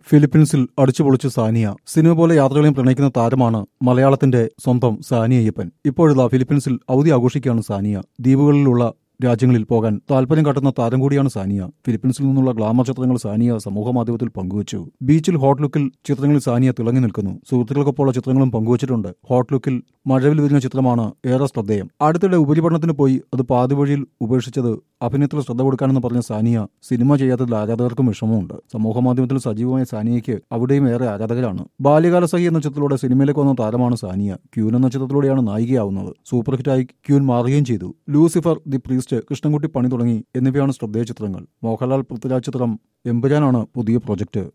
ഫിലിപ്പീൻസിൽ അടിച്ചുപൊളിച്ച് Sania cinema പോലെ യാത്രകളെയും പ്രണയിക്കുന്ന താരമാണ് മലയാളത്തിന്റെ സ്വന്തം സാനിയ അയ്യപ്പൻ ഇപ്പോഴിതാ ഫിലിപ്പീൻസിൽ അവധി ആഘോഷിക്കുകയാണ് സാനിയ ദ്വീപുകളിലുള്ള രാജ്യങ്ങളിൽ പോകാൻ താല്പര്യം കാട്ടുന്ന താരം കൂടിയാണ് സാനിയ ഫിലിപ്പീൻസിൽ നിന്നുള്ള ഗ്ലാമർ ചിത്രങ്ങൾ സാനിയ സമൂഹമാധ്യമത്തിൽ പങ്കുവച്ചു ബീച്ചിൽ ഹോട്ട് ലുക്കിൽ ചിത്രങ്ങളിൽ സാനിയ തിളങ്ങി നിൽക്കുന്നു സുഹൃത്തുക്കൾക്കൊപ്പമുള്ള ചിത്രങ്ങളും പങ്കുവച്ചിട്ടുണ്ട് ഹോട്ട് ലുക്കിൽ മഴവിൽ വിരിഞ്ഞ ചിത്രമാണ് ഏറെ ശ്രദ്ധേയം അടുത്തിടെ ഉപരിപഠനത്തിന് പോയി അത് പാതി വഴിയിൽ ഉപേക്ഷിച്ചത് അഭിനയത്തിൽ ശ്രദ്ധ കൊടുക്കാനെന്ന് പറഞ്ഞ സാനിയ സിനിമ ചെയ്യാത്തതിൽ ആരാധകർക്കും വിഷമമുണ്ട് സമൂഹമാധ്യമത്തിൽ സജീവമായ സാനിയയ്ക്ക് അവിടെയും ഏറെ ആരാധകരാണ് ബാല്യകാല സഖി എന്ന ചിത്രത്തിലൂടെ സിനിമയിലേക്ക് വന്ന താരമാണ് സാനിയ ക്യൂൻ എന്ന ചിത്രത്തിലൂടെയാണ് നായികയാവുന്നത് സൂപ്പർ ഹിറ്റായി ക്യൂൻ മാറുകയും ചെയ്തു ലൂസിഫർ ദി പ്രീസ്റ്റ് കൃഷ്ണൻകുട്ടി പണി തുടങ്ങി എന്നിവയാണ് ശ്രദ്ധേയ ചിത്രങ്ങൾ മോഹൻലാൽ പൃഥ്വിരാജ് ചിത്രം എമ്പുരാനാണ് പുതിയ പ്രോജക്റ്റ്